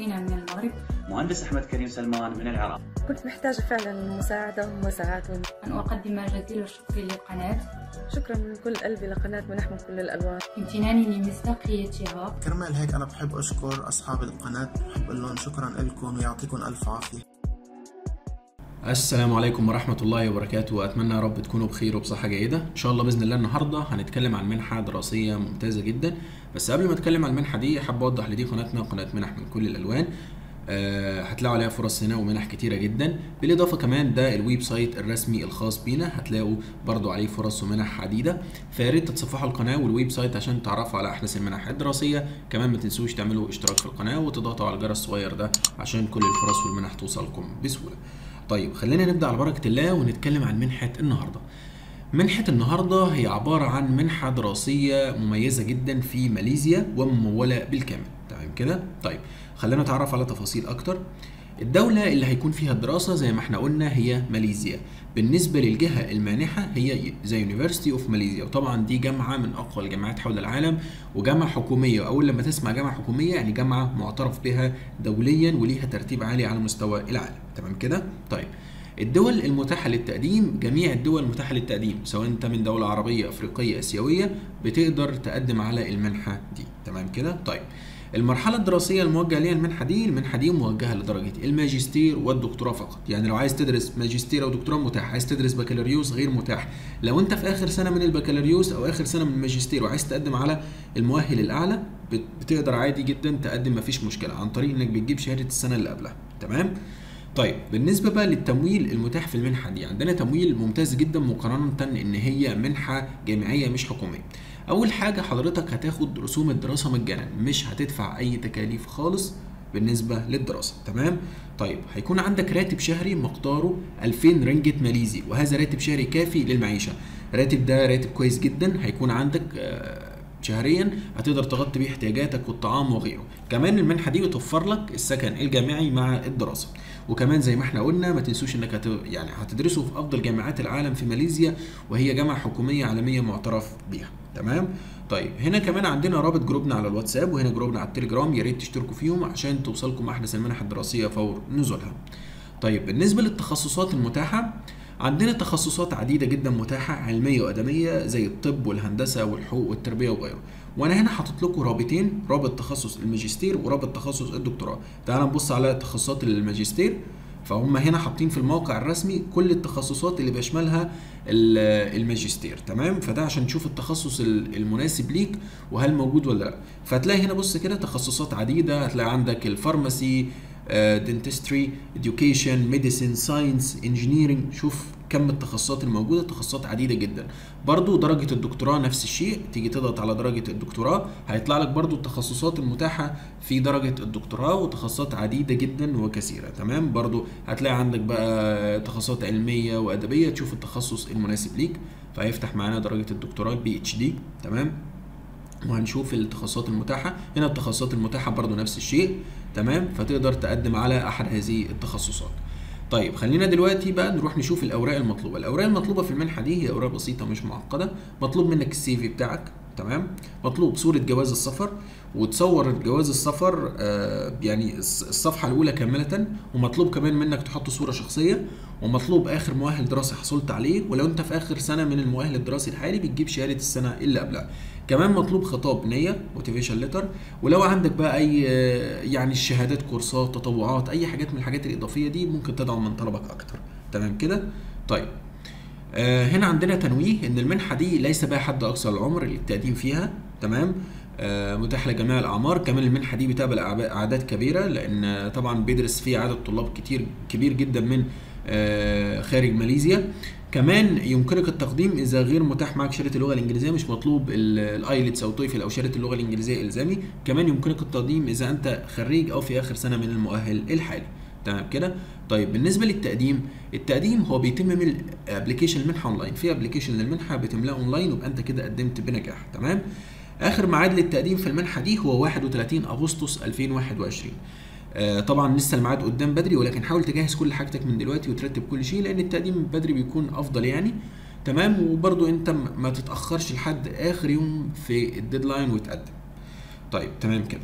أخينا من المغرب مهندس أحمد كريم سلمان من العراق كنت محتاجة فعلا مساعدة ومساعات أن أقدم جزيل الشكر للقناة شكرا من كل قلبي لقناة منح من كل الألوان امتناني لمصداقيتها كرمال هيك أنا بحب أشكر أصحاب القناة بحب أقول لهم شكرا لكم يعطيكم ألف عافية السلام عليكم ورحمة الله وبركاته وأتمنى يا رب تكونوا بخير وبصحة جيدة إن شاء الله بإذن الله النهاردة هنتكلم عن منحة دراسية ممتازة جدا بس قبل ما أتكلم عن المنحة دي حابب أوضح لدي قناتنا قناة منح من كل الألوان أه هتلاقوا عليها فرص هنا ومنح كتيرة جدا بالإضافة كمان ده الويب سايت الرسمي الخاص بينا هتلاقوا برضو عليه فرص ومنح عديدة فيا ريت تتصفحوا القناة والويب سايت عشان تعرفوا على أحدث المنح الدراسية كمان ما تنسوش تعملوا اشتراك في القناة وتضغطوا على الجرس الصغير ده عشان كل الفرص والمنح توصلكم بسهولة طيب خلينا نبدا على بركه الله ونتكلم عن منحه النهارده منحة النهاردة هي عبارة عن منحة دراسية مميزة جدا في ماليزيا وممولة بالكامل تمام كده؟ طيب خلينا نتعرف على تفاصيل أكتر الدولة اللي هيكون فيها الدراسة زي ما احنا قلنا هي ماليزيا بالنسبة للجهة المانحة هي زي يونيفرسيتي اوف ماليزيا وطبعا دي جامعة من أقوى الجامعات حول العالم وجامعة حكومية أول لما تسمع جامعة حكومية يعني جامعة معترف بها دوليا وليها ترتيب عالي على مستوى العالم تمام كده؟ طيب الدول المتاحة للتقديم جميع الدول المتاحة للتقديم سواء انت من دولة عربية أفريقية آسيوية بتقدر تقدم على المنحة دي تمام كده؟ طيب المرحلة الدراسية الموجهة ليها المنحة دي المنحة دي موجهة لدرجة الماجستير والدكتوراه فقط يعني لو عايز تدرس ماجستير أو دكتوراه متاح عايز تدرس بكالوريوس غير متاح لو أنت في آخر سنة من البكالوريوس أو آخر سنة من الماجستير وعايز تقدم على المؤهل الأعلى بتقدر عادي جدا تقدم مفيش مشكلة عن طريق إنك بتجيب شهادة السنة اللي قبلها تمام طيب بالنسبه بقى للتمويل المتاح في المنحه دي عندنا تمويل ممتاز جدا مقارنه ان هي منحه جامعيه مش حكوميه اول حاجه حضرتك هتاخد رسوم الدراسه مجانا مش هتدفع اي تكاليف خالص بالنسبة للدراسة تمام طيب هيكون عندك راتب شهري مقداره 2000 رنجة ماليزي وهذا راتب شهري كافي للمعيشة راتب ده راتب كويس جدا هيكون عندك آه شهريا هتقدر تغطي بيه احتياجاتك والطعام وغيره كمان المنحه دي بتوفر لك السكن الجامعي مع الدراسه وكمان زي ما احنا قلنا ما تنسوش انك هت... يعني هتدرسوا في افضل جامعات العالم في ماليزيا وهي جامعه حكوميه عالميه معترف بيها تمام طيب هنا كمان عندنا رابط جروبنا على الواتساب وهنا جروبنا على التليجرام يا ريت تشتركوا فيهم عشان توصلكم احدث المنح الدراسيه فور نزولها طيب بالنسبه للتخصصات المتاحه عندنا تخصصات عديدة جدا متاحة علمية وأدمية زي الطب والهندسة والحقوق والتربية وغيره وأنا هنا حاطط لكم رابطين رابط تخصص الماجستير ورابط تخصص الدكتوراه تعال نبص على تخصصات الماجستير فهم هنا حاطين في الموقع الرسمي كل التخصصات اللي بيشملها الماجستير تمام فده عشان تشوف التخصص المناسب ليك وهل موجود ولا لا فتلاقي هنا بص كده تخصصات عديدة هتلاقي عندك الفارماسي دنتستري education ميديسين ساينس انجينيرنج شوف كم التخصصات الموجوده تخصصات عديده جدا برضو درجه الدكتوراه نفس الشيء تيجي تضغط على درجه الدكتوراه هيطلع لك برضو التخصصات المتاحه في درجه الدكتوراه وتخصصات عديده جدا وكثيره تمام برضو هتلاقي عندك بقى تخصصات علميه وادبيه تشوف التخصص المناسب ليك فهيفتح معانا درجه الدكتوراه البي اتش دي تمام وهنشوف التخصصات المتاحه هنا التخصصات المتاحه برضو نفس الشيء تمام فتقدر تقدم على احد هذه التخصصات طيب خلينا دلوقتي بقى نروح نشوف الاوراق المطلوبه الاوراق المطلوبه في المنحه دي هي اوراق بسيطه مش معقده مطلوب منك السي في بتاعك تمام مطلوب صوره جواز السفر وتصور جواز السفر آه يعني الصفحه الاولى كامله ومطلوب كمان منك تحط صوره شخصيه ومطلوب اخر مؤهل دراسي حصلت عليه ولو انت في اخر سنه من المؤهل الدراسي الحالي بتجيب شهاده السنه اللي قبلها كمان مطلوب خطاب نيه موتيفيشن ليتر ولو عندك بقى اي يعني الشهادات كورسات تطوعات اي حاجات من الحاجات الاضافيه دي ممكن تدعم من طلبك اكتر تمام كده طيب آه هنا عندنا تنويه ان المنحه دي ليس بها حد اقصى العمر للتقديم فيها تمام آه متاح لجميع الاعمار كمان المنحه دي بتقبل اعداد كبيره لان طبعا بيدرس فيها عدد طلاب كتير كبير جدا من آه خارج ماليزيا كمان يمكنك التقديم اذا غير متاح معك شهاده اللغه الانجليزيه مش مطلوب الايلتس او تويفل او شهاده اللغه الانجليزيه الزامي كمان يمكنك التقديم اذا انت خريج او في اخر سنه من المؤهل الحالي تمام كده طيب بالنسبه للتقديم التقديم هو بيتم من ابلكيشن المنحه اونلاين في ابلكيشن للمنحه بتملاه اونلاين ويبقى انت كده قدمت بنجاح تمام اخر ميعاد للتقديم في المنحه دي هو 31 اغسطس 2021 آه طبعا لسه الميعاد قدام بدري ولكن حاول تجهز كل حاجتك من دلوقتي وترتب كل شيء لان التقديم بدري بيكون افضل يعني تمام وبرضو انت ما تتاخرش لحد اخر يوم في الديدلاين وتقدم طيب تمام كده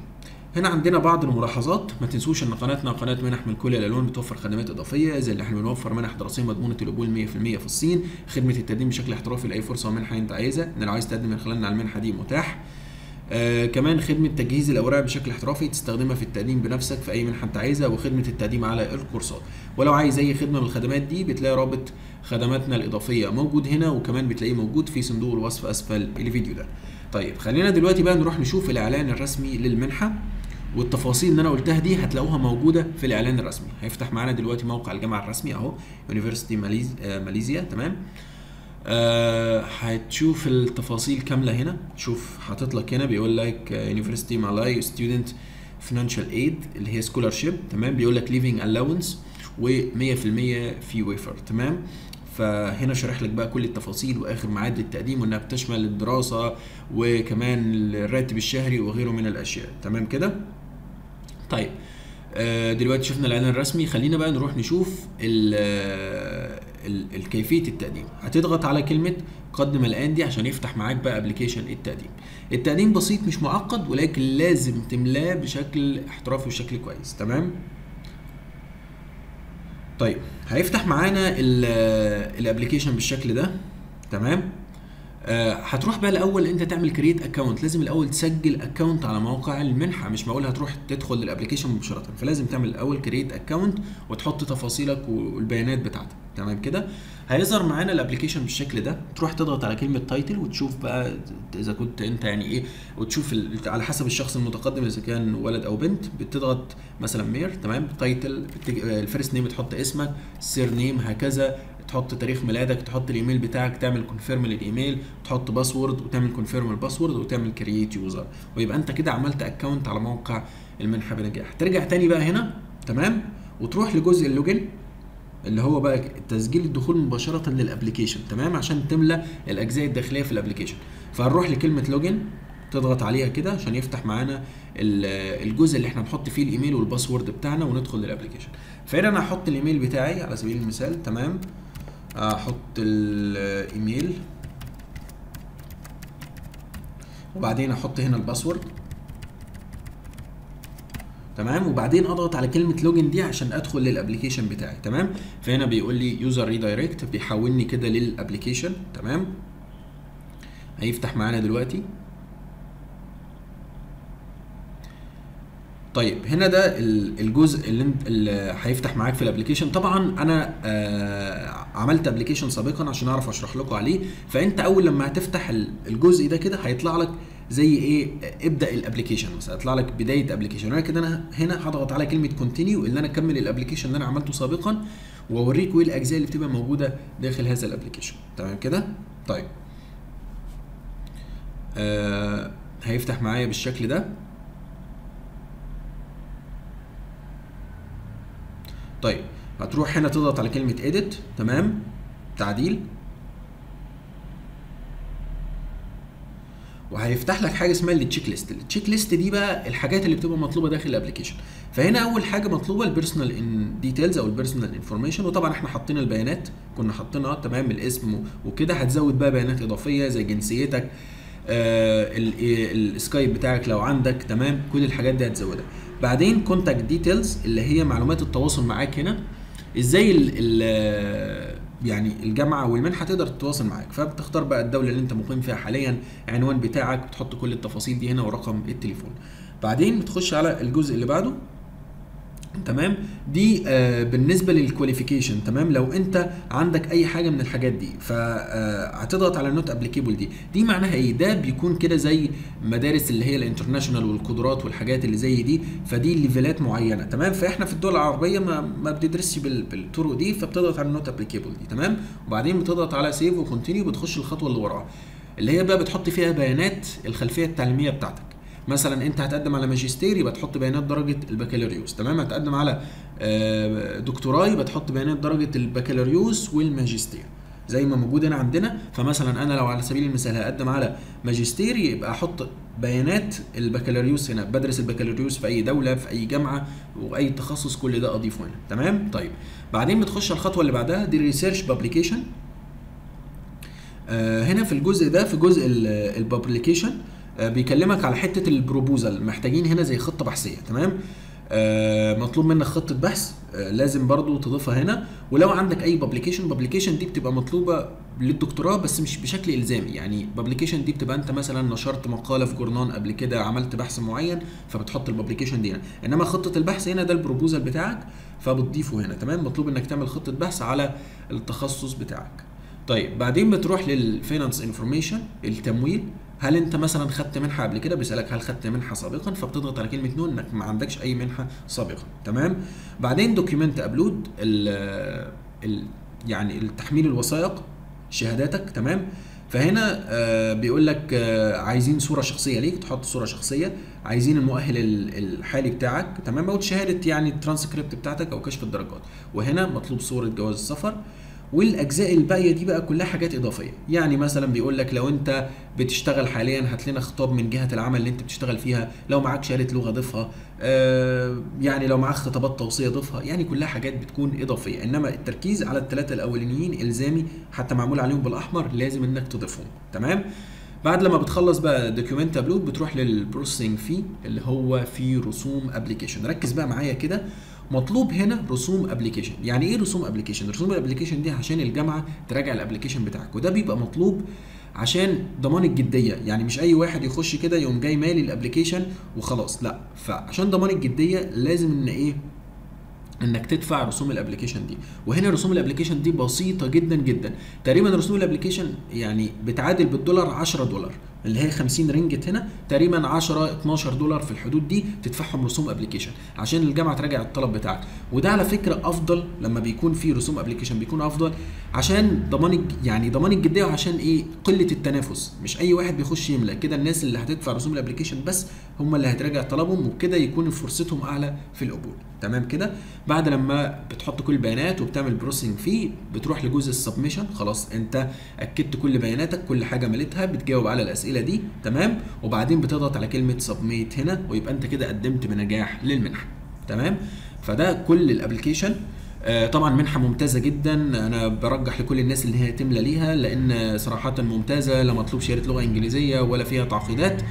هنا عندنا بعض الملاحظات ما تنسوش ان قناتنا قناه منح من كل الالوان بتوفر خدمات اضافيه زي اللي احنا بنوفر منح دراسيه مضمونه القبول 100% في الصين خدمه التقديم بشكل احترافي لاي فرصه ومنحه انت عايزها ان لو عايز تقدم من خلالنا على المنحه دي متاح آه كمان خدمة تجهيز الأوراق بشكل احترافي تستخدمها في التقديم بنفسك في أي منحة أنت عايزها وخدمة التقديم على الكورسات ولو عايز أي خدمة من الخدمات دي بتلاقي رابط خدماتنا الإضافية موجود هنا وكمان بتلاقيه موجود في صندوق الوصف أسفل الفيديو ده طيب خلينا دلوقتي بقى نروح نشوف الإعلان الرسمي للمنحة والتفاصيل اللي انا قلتها دي هتلاقوها موجوده في الاعلان الرسمي هيفتح معانا دلوقتي موقع الجامعه الرسمي اهو يونيفرسيتي ماليز... آه ماليزيا تمام آه هتشوف التفاصيل كامله هنا شوف حاطط لك هنا بيقول لك يونيفرسيتي مالاي ستودنت فينانشال ايد اللي هي سكولارشيب تمام بيقول لك ليفنج الاونس و100% في ويفر تمام فهنا شارح لك بقى كل التفاصيل واخر ميعاد للتقديم وانها بتشمل الدراسه وكمان الراتب الشهري وغيره من الاشياء تمام كده طيب آه دلوقتي شفنا الاعلان الرسمي خلينا بقى نروح نشوف ال ال الكيفيه التقديم هتضغط على كلمه قدم الان دي عشان يفتح معاك بقى ابلكيشن التقديم التقديم بسيط مش معقد ولكن لازم تملاه بشكل احترافي وشكل كويس تمام طيب هيفتح معانا الابلكيشن بالشكل ده تمام آه هتروح بقى الاول انت تعمل كريت اكونت لازم الاول تسجل اكونت على موقع المنحه مش معقول هتروح تدخل الابلكيشن مباشره فلازم تعمل الاول كريت اكونت وتحط تفاصيلك والبيانات بتاعتك تمام كده هيظهر معانا الابلكيشن بالشكل ده تروح تضغط على كلمه تايتل وتشوف بقى اذا كنت انت يعني ايه وتشوف على حسب الشخص المتقدم اذا كان ولد او بنت بتضغط مثلا مير تمام تايتل الفيرست نيم تحط اسمك سير نيم هكذا تحط تاريخ ميلادك تحط الايميل بتاعك تعمل كونفيرم للايميل تحط باسورد وتعمل كونفيرم الباسورد وتعمل كرييت يوزر ويبقى انت كده عملت اكونت على موقع المنحه بنجاح ترجع تاني بقى هنا تمام وتروح لجزء اللوجن اللي هو بقى تسجيل الدخول مباشره للابلكيشن تمام عشان تملى الاجزاء الداخليه في الابلكيشن فهنروح لكلمه لوجن تضغط عليها كده عشان يفتح معانا الجزء اللي احنا نحط فيه الايميل والباسورد بتاعنا وندخل للابلكيشن فهنا انا هحط الايميل بتاعي على سبيل المثال تمام احط الايميل وبعدين احط هنا الباسورد تمام وبعدين اضغط على كلمه لوجن دي عشان ادخل للابلكيشن بتاعي تمام فهنا بيقول لي يوزر ريدايركت بيحولني كده للابلكيشن تمام هيفتح معانا دلوقتي طيب هنا ده الجزء اللي انت اللي هيفتح معاك في الابلكيشن طبعا انا آه عملت ابلكيشن سابقا عشان اعرف اشرح لكم عليه فانت اول لما هتفتح الجزء ده كده هيطلع لك زي ايه ابدا الابلكيشن مثلا هيطلع لك بدايه ابلكيشن انا كده انا هنا هضغط على كلمه كونتينيو اللي انا اكمل الابلكيشن اللي انا عملته سابقا واوريكم ايه الاجزاء اللي بتبقى موجوده داخل هذا الابلكيشن تمام كده طيب آه هيفتح معايا بالشكل ده طيب هتروح هنا تضغط على كلمة edit تمام تعديل وهيفتح لك حاجه اسمها التشيك ليست التشيك ليست دي بقى الحاجات اللي بتبقى مطلوبه داخل الابلكيشن فهنا اول حاجه مطلوبه البيرسونال ان ديتيلز او البيرسونال انفورميشن وطبعا احنا حاطين البيانات كنا حاطينها تمام الاسم وكده هتزود بقى بيانات اضافيه زي جنسيتك آه السكايب بتاعك لو عندك تمام كل الحاجات دي هتزودها بعدين كونتاكت ديتيلز اللي هي معلومات التواصل معاك هنا ازاي ال ال يعني الجامعه والمنحه تقدر تتواصل معاك فبتختار بقى الدوله اللي انت مقيم فيها حاليا عنوان بتاعك بتحط كل التفاصيل دي هنا ورقم التليفون بعدين بتخش على الجزء اللي بعده تمام دي آه بالنسبه للكواليفيكيشن تمام لو انت عندك اي حاجه من الحاجات دي فهتضغط على نوت ابليكيبل دي دي معناها ايه ده بيكون كده زي مدارس اللي هي الانترناشونال والقدرات والحاجات اللي زي دي فدي ليفلات معينه تمام فاحنا في الدول العربيه ما ما بندرسش بالطرق دي فبتضغط على نوت ابليكيبل دي تمام وبعدين بتضغط على سيف وكونتينيو بتخش الخطوه اللي وراها اللي هي بقى بتحط فيها بيانات الخلفيه التعليميه بتاعتك مثلا انت هتقدم على ماجستير يبقى تحط بيانات درجه البكالوريوس تمام هتقدم على دكتوراه يبقى تحط بيانات درجه البكالوريوس والماجستير زي ما موجود هنا عندنا فمثلا انا لو على سبيل المثال هقدم على ماجستير يبقى احط بيانات البكالوريوس هنا بدرس البكالوريوس في اي دوله في اي جامعه واي تخصص كل ده اضيفه هنا تمام طيب بعدين بتخش الخطوه اللي بعدها دي ريسيرش بابليكيشن هنا في الجزء ده في جزء البابليكيشن آه، بيكلمك على حته البروبوزال محتاجين هنا زي خطه بحثيه تمام آه، مطلوب منك خطه بحث آه، لازم برضو تضيفها هنا ولو عندك اي بابليكيشن بابليكيشن دي بتبقى مطلوبه للدكتوراه بس مش بشكل الزامي يعني بابليكيشن دي بتبقى انت مثلا نشرت مقاله في جورنان قبل كده عملت بحث معين فبتحط البابليكيشن دي هنا انما خطه البحث هنا ده البروبوزال بتاعك فبتضيفه هنا تمام مطلوب انك تعمل خطه بحث على التخصص بتاعك طيب بعدين بتروح للفينانس انفورميشن التمويل هل انت مثلا خدت منحه قبل كده بيسالك هل خدت منحه سابقا فبتضغط على كلمه نو انك ما عندكش اي منحه سابقا تمام بعدين دوكيمنت ابلود ال ال يعني التحميل الوثائق شهاداتك تمام فهنا آه بيقول لك آه عايزين صوره شخصيه ليك تحط صوره شخصيه عايزين المؤهل ال- الحالي بتاعك تمام او شهاده يعني الترانسكريبت بتاعتك او كشف الدرجات وهنا مطلوب صوره جواز السفر والاجزاء الباقيه دي بقى كلها حاجات اضافيه يعني مثلا بيقول لك لو انت بتشتغل حاليا هات لنا خطاب من جهه العمل اللي انت بتشتغل فيها لو معاك شهاده لغه ضيفها آه يعني لو معاك خطابات توصيه ضيفها يعني كلها حاجات بتكون اضافيه انما التركيز على الثلاثه الاولانيين الزامي حتى معمول عليهم بالاحمر لازم انك تضيفهم تمام بعد لما بتخلص بقى دوكيومنت ابلود بتروح للبروسيسنج في اللي هو في رسوم ابلكيشن ركز بقى معايا كده مطلوب هنا رسوم ابلكيشن يعني ايه رسوم ابلكيشن رسوم الابلكيشن دي عشان الجامعه تراجع الابلكيشن بتاعك وده بيبقى مطلوب عشان ضمان الجديه يعني مش اي واحد يخش كده يقوم جاي مالي الابلكيشن وخلاص لا فعشان ضمان الجديه لازم ان ايه انك تدفع رسوم الابلكيشن دي وهنا رسوم الابلكيشن دي بسيطه جدا جدا تقريبا رسوم الابلكيشن يعني بتعادل بالدولار 10 دولار اللي هي 50 رينجت هنا تقريبا 10 12 دولار في الحدود دي تدفعهم رسوم ابلكيشن عشان الجامعه تراجع الطلب بتاعك وده على فكره افضل لما بيكون في رسوم ابلكيشن بيكون افضل عشان ضمان الج- يعني ضمان الجديه وعشان ايه قله التنافس مش اي واحد بيخش يملى كده الناس اللي هتدفع رسوم الابلكيشن بس هم اللي هتراجع طلبهم وبكده يكون فرصتهم اعلى في القبول تمام كده بعد لما بتحط كل البيانات وبتعمل بروسيسنج فيه بتروح لجزء السبمشن خلاص انت اكدت كل بياناتك كل حاجه مليتها بتجاوب على الاسئله دي تمام وبعدين بتضغط على كلمه سبميت هنا ويبقى انت كده قدمت بنجاح للمنحه تمام فده كل الابلكيشن آه، طبعا منحه ممتازه جدا انا برجح لكل الناس اللي هي تملى ليها لان صراحه ممتازه لا مطلوب شهاده لغه انجليزيه ولا فيها تعقيدات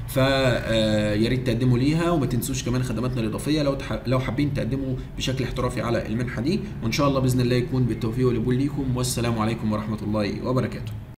فيا ريت تقدموا ليها وما تنسوش كمان خدماتنا الاضافيه لو تح... لو حابين تقدموا بشكل احترافي على المنحه دي وان شاء الله باذن الله يكون بالتوفيق والقبول ليكم والسلام عليكم ورحمه الله وبركاته